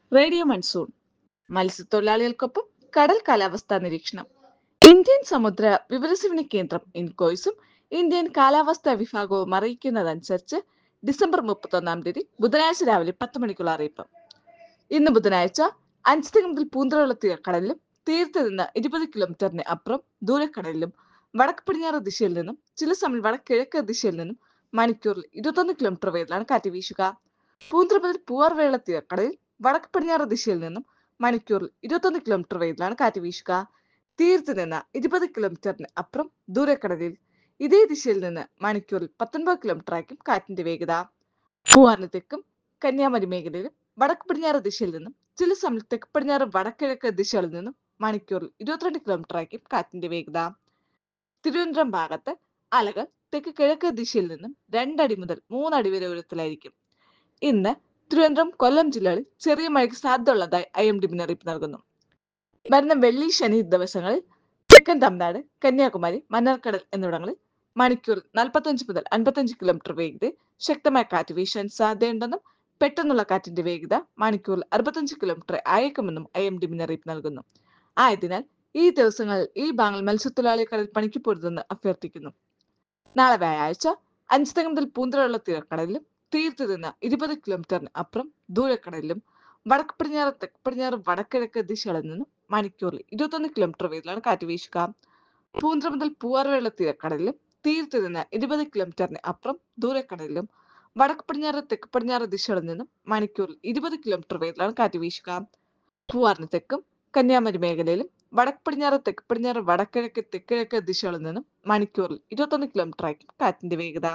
radio monsoon മത്സ്യത്തൊഴിലാളികൾക്കൊപ്പം കടൽ കാലാവസ്ഥാ നിരീക്ഷണം ഇന്ത്യൻ സമുദ്ര വിവരസേവന കേന്ദ്രം ഇൻകോയ്സും ഇന്ത്യൻ കാലാവസ്ഥാ വിഭാഗവും അറിയിക്കുന്നതനുസരിച്ച് ഡിസംബർ മുപ്പത്തൊന്നാം തീയതി ബുധനാഴ്ച രാവിലെ പത്ത് മണിക്കുള്ള അറിയിപ്പ് ഇന്ന് ബുധനാഴ്ച അഞ്ച് മുതൽ പൂന്തറയുള്ള തീരക്കടലിലും തീരത്ത് നിന്ന് ഇരുപത് കിലോമീറ്ററിന് അപ്പുറം ദൂരക്കടലിലും വടക്ക് പടിഞ്ഞാറ് ദിശയിൽ നിന്നും ചില സമയം വടക്ക് കിഴക്ക് ദിശയിൽ നിന്നും മണിക്കൂറിൽ ഇരുപത്തൊന്ന് കിലോമീറ്റർ വേഗത്തിലാണ് കാറ്റ് വീശുക പൂന്തറ മുതൽ പൂവാർവേള തീരക്കടലിൽ വടക്ക് പടിഞ്ഞാറ് ദിശയിൽ നിന്നും മണിക്കൂറിൽ ഇരുപത്തൊന്ന് കിലോമീറ്റർ വേഗത്തിലാണ് കാറ്റ് വീശുക തീരത്ത് നിന്ന് ഇരുപത് കിലോമീറ്ററിന് അപ്പുറം ദൂരക്കടലിൽ ഇതേ ദിശയിൽ നിന്ന് മണിക്കൂറിൽ പത്തൊൻപത് കിലോമീറ്റർ ആയിരിക്കും കാറ്റിന്റെ വേഗത പൂവാറിന് തെക്കും കന്യാകുമാരി മേഖലയിലും വടക്ക് പടിഞ്ഞാറ് ദിശയിൽ നിന്നും ചില സമയം തെക്ക് പടിഞ്ഞാറ് വടക്കിഴക്ക് ദിശകളിൽ നിന്നും മണിക്കൂറിൽ ഇരുപത്തിരണ്ട് കിലോമീറ്റർ ആയിരിക്കും കാറ്റിന്റെ വേഗത തിരുവനന്തപുരം ഭാഗത്ത് അലകൾ തെക്ക് കിഴക്ക് ദിശയിൽ നിന്നും രണ്ടടി മുതൽ മൂന്നടി വരെ ഉയരത്തിലായിരിക്കും ഇന്ന് തിരുവനന്തപുരം കൊല്ലം ജില്ലകളിൽ ചെറിയ മഴയ്ക്ക് സാധ്യതയുള്ളതായി ഐ എം ഡി മുന്നറിയിപ്പ് നൽകുന്നു വരുന്ന വെള്ളി ശനി ദിവസങ്ങളിൽ തെക്കൻ തമിഴ്നാട് കന്യാകുമാരി മന്നാർക്കടൽ എന്നിവിടങ്ങളിൽ മണിക്കൂറിൽ നാൽപ്പത്തഞ്ച് മുതൽ അൻപത്തഞ്ച് കിലോമീറ്റർ വേഗതയിൽ ശക്തമായ കാറ്റ് വീശാൻ സാധ്യതയുണ്ടെന്നും പെട്ടെന്നുള്ള കാറ്റിന്റെ വേഗത മണിക്കൂറിൽ അറുപത്തഞ്ച് കിലോമീറ്റർ ആയേക്കുമെന്നും ഐ എം ഡി മുന്നറിയിപ്പ് നൽകുന്നു ആയതിനാൽ ഈ ദിവസങ്ങളിൽ ഈ ഭാഗങ്ങൾ മത്സ്യത്തൊഴിലാളി കടൽ പണിക്ക് പൊരുതെന്ന് അഭ്യർത്ഥിക്കുന്നു നാളെ വ്യാഴാഴ്ച അഞ്ചുതങ്ങ മുതൽ പൂന്തറയുള്ള തീരക്കടലിലും തീരത്ത് നിന്ന് ഇരുപത് കിലോമീറ്ററിന് അപ്പുറം ദൂരക്കടലിലും വടക്ക് പടിഞ്ഞാറ് തെക്ക് പടിഞ്ഞാറ് വടക്കിഴക്ക് ദിശകളിൽ നിന്നും മണിക്കൂറിൽ ഇരുപത്തൊന്ന് കിലോമീറ്റർ വേഗത്തിലാണ് കാറ്റ് വീശുക പൂന്തറ മുതൽ പൂവാറുവെള്ള തീരക്കടലിലും തീരത്ത് നിന്ന് ഇരുപത് കിലോമീറ്ററിന് അപ്പുറം ദൂരക്കടലിലും വടക്ക് പടിഞ്ഞാറ് തെക്ക് പടിഞ്ഞാറ് ദിശകളിൽ നിന്നും മണിക്കൂറിൽ ഇരുപത് കിലോമീറ്റർ വേഗത്തിലാണ് കാറ്റ് വീശുക പൂവാറിന് തെക്കും കന്യാകുമാരി മേഖലയിലും വടക്ക് പടിഞ്ഞാറ് തെക്ക് പടിഞ്ഞാറ് വടക്കിഴക്ക് തെക്കിഴക്ക് ദിശകളിൽ നിന്നും മണിക്കൂറിൽ ഇരുപത്തൊന്ന് കിലോമീറ്റർ ആയിരിക്കും കാറ്റിന്റെ വേഗത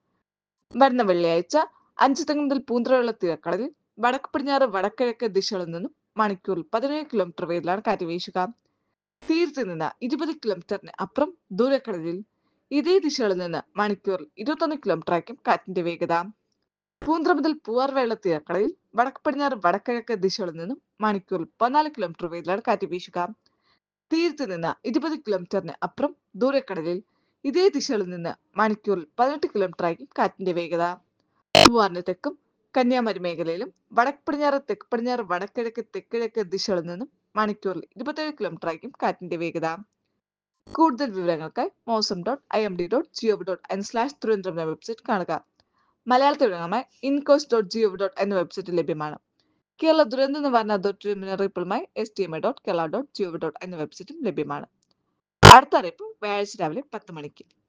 വരുന്ന വെള്ളിയാഴ്ച അഞ്ച് തെങ്ങ് മുതൽ പൂന്തറയുള്ള തീരക്കടലിൽ വടക്ക് പടിഞ്ഞാറ് വടക്കിഴക്ക് ദിശകളിൽ നിന്നും മണിക്കൂറിൽ പതിനേഴ് കിലോമീറ്റർ വേഗത്തിലാണ് കാറ്റ് വീശുക തീരത്ത് നിന്ന് ഇരുപത് കിലോമീറ്ററിന് അപ്പുറം ദൂരക്കടലിൽ ഇതേ ദിശകളിൽ നിന്ന് മണിക്കൂറിൽ ഇരുപത്തൊന്ന് കിലോമീറ്റർ ആയിരിക്കും കാറ്റിന്റെ വേഗത പൂന്തറ മുതൽ പൂവാർവേള തീരക്കടലിൽ വടക്ക് പടിഞ്ഞാറ് വടക്കിഴക്ക് ദിശകളിൽ നിന്നും മണിക്കൂറിൽ പതിനാല് കിലോമീറ്റർ വേഗത്തിലാണ് കാറ്റ് വീശുക തീരത്ത് നിന്ന് ഇരുപത് കിലോമീറ്ററിന് അപ്പുറം ദൂരക്കടലിൽ ഇതേ ദിശകളിൽ നിന്ന് മണിക്കൂറിൽ പതിനെട്ട് കിലോമീറ്റർ ആയിരിക്കും കാറ്റിന്റെ വേഗത പൂവാറിന് തെക്കും കന്യാകുമാരി മേഖലയിലും വടക്ക് പടിഞ്ഞാറ് തെക്ക് പടിഞ്ഞാറ് വടക്കിഴക്ക് തെക്കിഴക്ക് ദിശകളിൽ നിന്നും മണിക്കൂറിൽ ഇരുപത്തേഴ് കിലോമീറ്റർ ആയിരിക്കും കാറ്റിന്റെ വേഗത കൂടുതൽ വിവരങ്ങൾക്കായി Mausam dot I M D dot gov dot in slash Thiruvananthapuram എന്ന വെബ്സൈറ്റ് കാണുക മലയാളത്തിൽ വിവരങ്ങളുമായി ഇൻകോസ് ഡോട്ട് ജിഒവി ഡോട്ട് എന്ന വെബ്സൈറ്റ് ലഭ്യമാണ് കേരള ദുരന്ത നിവാരണ അതോറിറ്റി മുന്നറിയിപ്പുമായി S T M dot Kerala dot gov dot എന്ന വെബ്സൈറ്റും ലഭ്യമാണ് അടുത്ത അറിയിപ്പ് വ്യാഴാഴ്ച രാവിലെ പത്ത് മണിക്ക്